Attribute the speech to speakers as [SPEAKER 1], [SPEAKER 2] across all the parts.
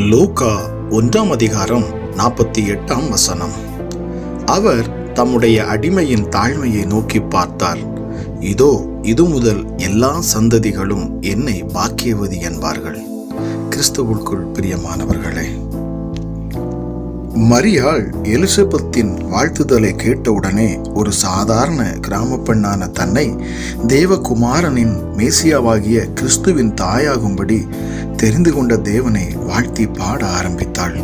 [SPEAKER 1] லூக்கா ஒன்றாம் அதிகாரம் நாற்பத்தி எட்டாம் வசனம் அவர் தம்முடைய அடிமையின் தாழ்மையை நோக்கி பார்த்தார் இதோ இது முதல் எல்லா சந்ததிகளும் என்னை பாக்கியவதி என்பார்கள் கிறிஸ்துவுக்குள் பிரியமானவர்களே மரியாள் எலிசபெத்தின் வாழ்த்துதலை கேட்டவுடனே ஒரு சாதாரண கிராம பெண்ணான தன்னை தேவகுமாரனின் மேசியாவாகிய கிறிஸ்துவின் தாயாகும்படி தெரிந்து கொண்ட தேவனை வாழ்த்தி பாட ஆரம்பித்தாள்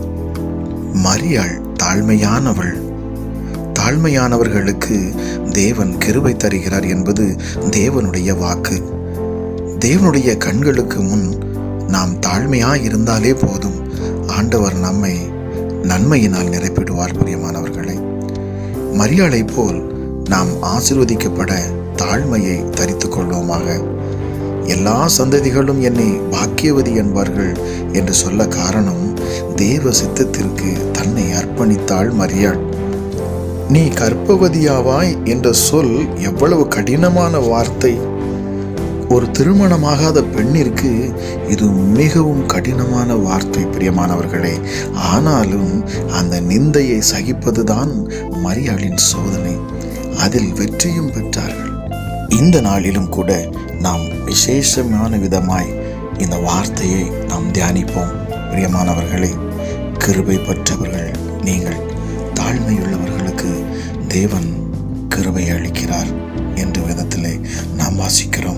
[SPEAKER 1] மரியாள் தாழ்மையானவள் தாழ்மையானவர்களுக்கு தேவன் கிருபை தருகிறார் என்பது தேவனுடைய வாக்கு தேவனுடைய கண்களுக்கு முன் நாம் தாழ்மையாய் இருந்தாலே போதும் ஆண்டவர் நம்மை நன்மையினால் நிரப்பிடுவார் பிரியமானவர்களே மரியாளை போல் நாம் ஆசிர்வதிக்கப்பட தாழ்மையை தரித்துக் கொள்வோமாக எல்லா சந்ததிகளும் என்னை பாக்கியவதி என்பார்கள் என்று சொல்ல காரணம் தேவ சித்தத்திற்கு தன்னை அர்ப்பணித்தாள் மரியாள் நீ கற்பவதியாவாய் என்ற சொல் எவ்வளவு கடினமான வார்த்தை ஒரு திருமணமாகாத பெண்ணிற்கு இது மிகவும் கடினமான வார்த்தை பிரியமானவர்களே ஆனாலும் அந்த நிந்தையை சகிப்பதுதான் மரியாளின் சோதனை அதில் வெற்றியும் பெற்றார்கள் இந்த நாளிலும் கூட நாம் விசேஷமான விதமாய் இந்த வார்த்தையை நாம் தியானிப்போம் பிரியமானவர்களே கிருபை பெற்றவர்கள் நீங்கள் தாழ்மையுள்ளவர்களுக்கு தேவன் கிருபை அளிக்கிறார் என்ற விதத்திலே நாம் வாசிக்கிறோம்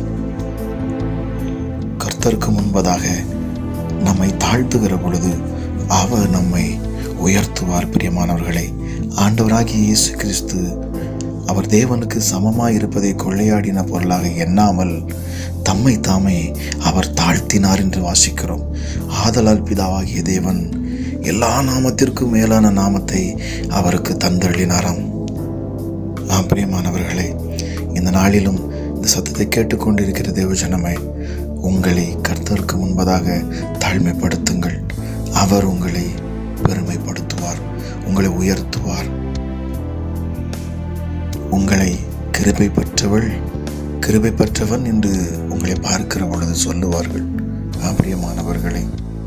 [SPEAKER 1] கர்த்தருக்கு முன்பதாக நம்மை தாழ்த்துகிற பொழுது அவர் நம்மை உயர்த்துவார் பிரியமானவர்களே ஆண்டவராகிய இயேசு கிறிஸ்து அவர் தேவனுக்கு சமமாய் இருப்பதை கொள்ளையாடின பொருளாக எண்ணாமல் தம்மை தாமே அவர் தாழ்த்தினார் என்று வாசிக்கிறோம் ஆதலால் பிதாவாகிய தேவன் எல்லா நாமத்திற்கும் மேலான நாமத்தை அவருக்கு தந்தள்ளினாராம் ஆம் பிரியமானவர்களே இந்த நாளிலும் இந்த சத்தத்தை கேட்டுக்கொண்டிருக்கிற தேவஜனமே உங்களை கர்த்தருக்கு முன்பதாக தாழ்மைப்படுத்துங்கள் அவர் உங்களை பெருமைப்படுத்துவார் உங்களை உயர்த்துவார் உங்களை கிருபை பெற்றவள் கிருபை பெற்றவன் என்று உங்களை பார்க்கிற பொழுது சொல்லுவார்கள் பிரியமானவர்களை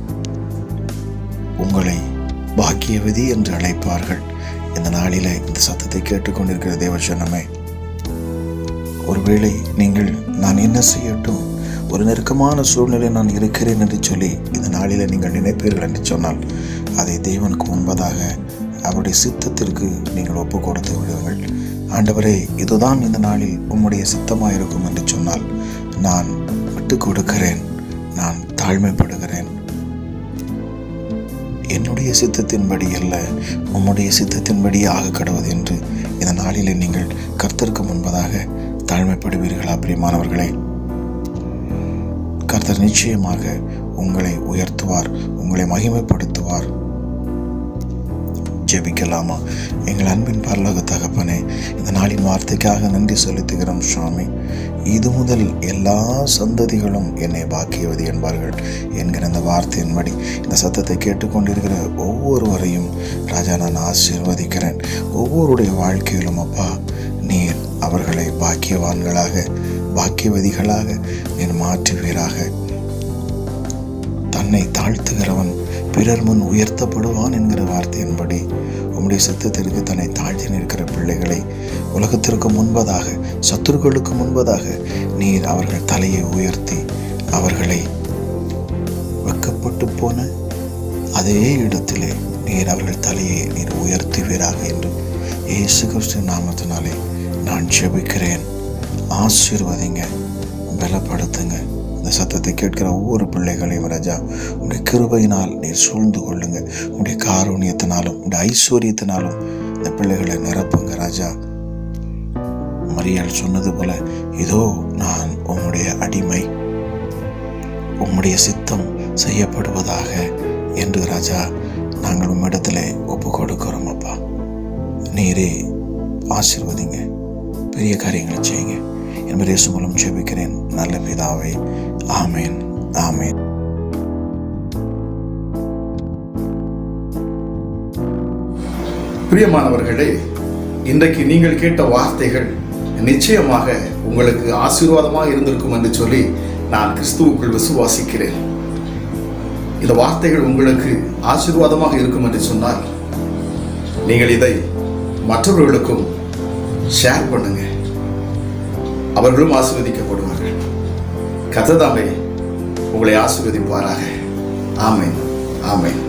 [SPEAKER 1] உங்களை பாக்கியவதி என்று அழைப்பார்கள் இந்த நாளிலே இந்த சத்தத்தை கேட்டுக்கொண்டிருக்கிற தேவஜனமே ஒருவேளை நீங்கள் நான் என்ன செய்யட்டும் ஒரு நெருக்கமான சூழ்நிலை நான் இருக்கிறேன் என்று சொல்லி இந்த நாளில நீங்கள் நினைப்பீர்கள் என்று சொன்னால் அதை தேவனுக்கு முன்பதாக அவருடைய சித்தத்திற்கு நீங்கள் ஒப்பு கொடுத்து விடுவீர்கள் ஆண்டவரே இதுதான் இந்த நாளில் உம்முடைய சித்தமாக இருக்கும் என்று சொன்னால் நான் விட்டு கொடுக்கிறேன் நான் தாழ்மைப்படுகிறேன் என்னுடைய சித்தத்தின்படி அல்ல உம்முடைய சித்தத்தின்படி ஆக கடவுது என்று இந்த நாளிலே நீங்கள் கர்த்தருக்கு முன்பதாக தாழ்மைப்படுவீர்களா பிரியமானவர்களே கர்த்தர் நிச்சயமாக உங்களை உயர்த்துவார் உங்களை மகிமைப்படுத்துவார் ஜெபிக்கலாமா எங்கள் அன்பின் பரலோக தகப்பனே இந்த நாளின் வார்த்தைக்காக நன்றி செலுத்துகிறோம் சுவாமி இது முதல் எல்லா சந்ததிகளும் என்னை பாக்கியவது என்பார்கள் என்கிற அந்த வார்த்தையின்படி இந்த சத்தத்தை கேட்டுக்கொண்டிருக்கிற ஒவ்வொருவரையும் ராஜா நான் ஆசீர்வதிக்கிறேன் ஒவ்வொருடைய வாழ்க்கையிலும் அப்பா நீர் அவர்களை பாக்கியவான்களாக பாக்கியவதிகளாக நீர் மாற்றுவீராக தன்னை தாழ்த்துகிறவன் பிறர் முன் உயர்த்தப்படுவான் என்கிற வார்த்தையின்படி உம்முடைய சித்தத்திற்கு தன்னை தாழ்த்தி நிற்கிற பிள்ளைகளை உலகத்திற்கு முன்பதாக சத்துருக்களுக்கு முன்பதாக நீர் அவர்கள் தலையை உயர்த்தி அவர்களை வெக்கப்பட்டு போன அதே இடத்திலே நீர் அவர்கள் தலையை நீர் உயர்த்துவீராக என்று இயேசு கிறிஸ்து நாமத்தினாலே நான் ஜெபிக்கிறேன் ஆசீர்வதிங்க பலப்படுத்துங்க இந்த சத்தத்தை கேட்கிற ஒவ்வொரு பிள்ளைகளையும் ராஜா உடைய கிருபையினால் நீர் சூழ்ந்து கொள்ளுங்க உடைய காரூணியத்தினாலும் உடைய ஐஸ்வர்யத்தினாலும் இந்த பிள்ளைகளை நிரப்புங்க ராஜா மரியாள் சொன்னது போல இதோ நான் உம்முடைய அடிமை உம்முடைய சித்தம் செய்யப்படுவதாக என்று ராஜா நாங்கள் உம்மிடத்தில் ஒப்பு கொடுக்கிறோம் அப்பா நீரே ஆசிர்வதிங்க பெரிய காரியங்களை செய்யுங்க என்பதை மூலம் ஜெபிக்கிறேன் நல்ல பிதாவே ஆமேன் ஆமேன்
[SPEAKER 2] பிரியமானவர்களே இன்றைக்கு நீங்கள் கேட்ட வார்த்தைகள் நிச்சயமாக உங்களுக்கு ஆசீர்வாதமாக இருந்திருக்கும் என்று சொல்லி நான் கிறிஸ்துவுக்குள் விசுவாசிக்கிறேன் இந்த வார்த்தைகள் உங்களுக்கு ஆசீர்வாதமாக இருக்கும் என்று சொன்னால் நீங்கள் இதை மற்றவர்களுக்கும் ஷேர் பண்ணுங்க அவர்களும் ஆசீர்வதிக்கப்படுவார்கள் கத்ததாமே உங்களை ஆசீர்வதிப்பாராக ஆமென் ஆமென்